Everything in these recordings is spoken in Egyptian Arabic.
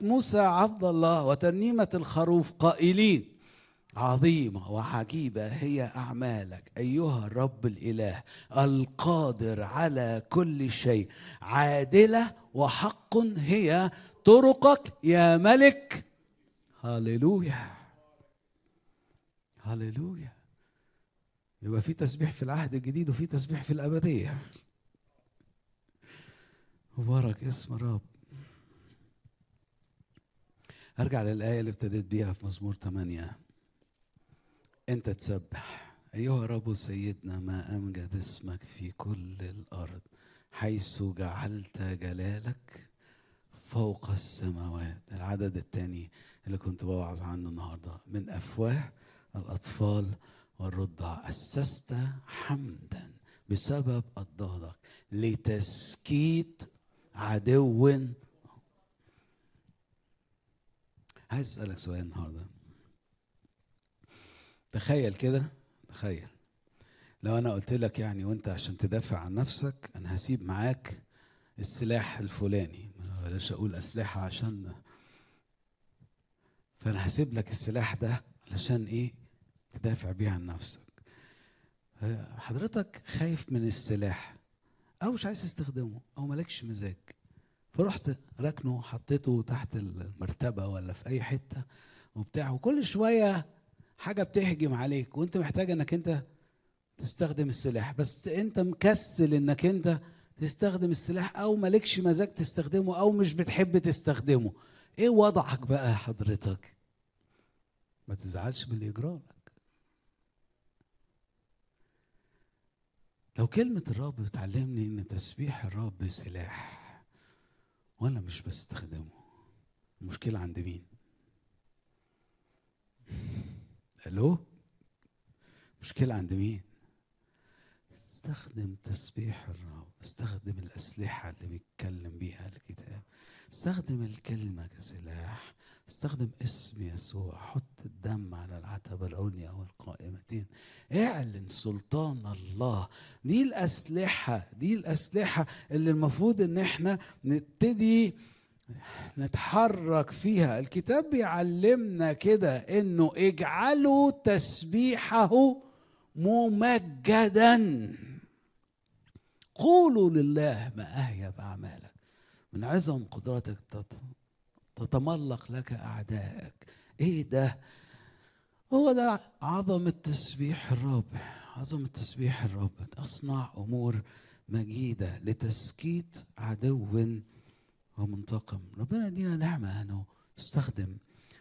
موسى عبد الله وترنيمة الخروف قائلين عظيمة وعجيبة هي أعمالك أيها الرب الإله القادر على كل شيء عادلة وحق هي طرقك يا ملك هللويا هللويا يبقى في تسبيح في العهد الجديد وفي تسبيح في الأبدية مبارك اسم الرب ارجع للآية اللي ابتديت بيها في مزمور 8 أنت تسبح أيها رب سيدنا ما أمجد اسمك في كل الأرض حيث جعلت جلالك فوق السماوات العدد الثاني اللي كنت بوعظ عنه النهارده من أفواه الأطفال والرضع أسست حمدا بسبب أضدادك لتسكيت عدو عايز اسالك سؤال النهارده تخيل كده تخيل لو انا قلت لك يعني وانت عشان تدافع عن نفسك انا هسيب معاك السلاح الفلاني بلاش اقول اسلحه عشان فانا هسيب لك السلاح ده علشان ايه تدافع بيه عن نفسك حضرتك خايف من السلاح او مش عايز تستخدمه او مالكش مزاج فرحت ركنه حطيته تحت المرتبة ولا في أي حتة وبتاع وكل شوية حاجة بتهجم عليك وأنت محتاج إنك أنت تستخدم السلاح بس أنت مكسل إنك أنت تستخدم السلاح أو مالكش مزاج تستخدمه أو مش بتحب تستخدمه إيه وضعك بقى حضرتك؟ ما تزعلش باللي يجرالك لو كلمة الرب بتعلمني إن تسبيح الرب سلاح وانا مش بستخدمه المشكله عند مين الو مشكله عند مين استخدم تسبيح الرب استخدم الاسلحه اللي بيتكلم بيها الكتاب استخدم الكلمه كسلاح استخدم اسم يسوع حط الدم على العتبة العليا والقائمتين اعلن سلطان الله دي الأسلحة دي الأسلحة اللي المفروض ان احنا نبتدي نتحرك فيها الكتاب بيعلمنا كده انه اجعلوا تسبيحه ممجدا قولوا لله ما اهيب اعمالك من عظم قدرتك تتملق لك اعدائك ايه ده هو ده عظمة تسبيح الرب عظمة تسبيح الرب تصنع امور مجيدة لتسكيت عدو ومنتقم ربنا يدينا نعمة انه نستخدم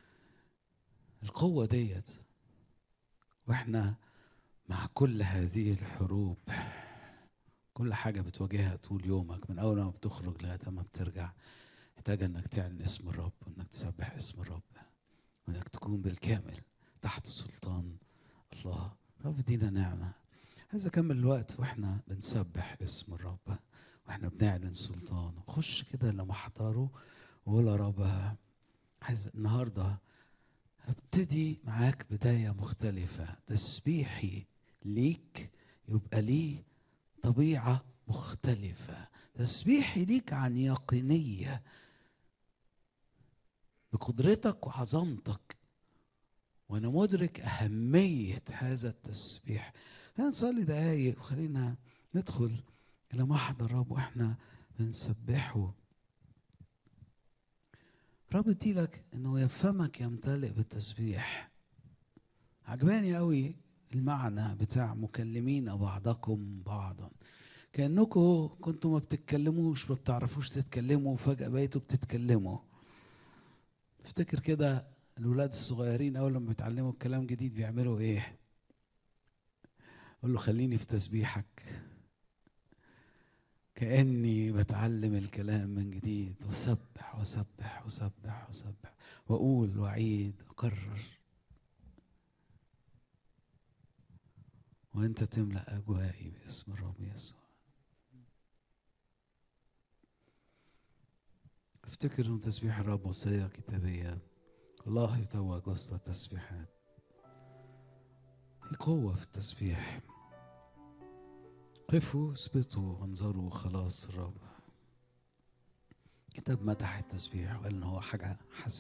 القوة ديت واحنا مع كل هذه الحروب كل حاجة بتواجهها طول يومك من أول ما بتخرج لغاية ما بترجع محتاج انك تعلن اسم الرب وانك تسبح اسم الرب وانك تكون بالكامل تحت سلطان الله رب دينا نعمه عايز اكمل الوقت واحنا بنسبح اسم الرب واحنا بنعلن سلطان خش كده لمحضره وقول يا رب عايز النهارده ابتدي معاك بدايه مختلفه تسبيحي ليك يبقى ليه طبيعه مختلفه تسبيحي ليك عن يقينيه بقدرتك وعظمتك وانا مدرك اهميه هذا التسبيح خلينا نصلي دقايق وخلينا ندخل الى محضر الرب واحنا بنسبحه رب اديلك انه يفهمك يمتلئ بالتسبيح عجباني قوي المعنى بتاع مكلمين بعضكم بعضا كانكم كنتوا ما بتتكلموش ما بتعرفوش تتكلموا وفجاه بقيتوا بتتكلموا افتكر كده الولاد الصغيرين اول لما بيتعلموا الكلام جديد بيعملوا ايه قول له خليني في تسبيحك كاني بتعلم الكلام من جديد وسبح وسبح وسبح وسبح واقول واعيد واكرر وانت تملا اجوائي باسم الرب يسوع افتكر ان تسبيح الرب وصيه كتابيه الله يتوج وسط التسبيحات في قوه في التسبيح قفوا اثبتوا وانظروا خلاص الرب كتاب مدح التسبيح وقال ان هو حاجه حسنه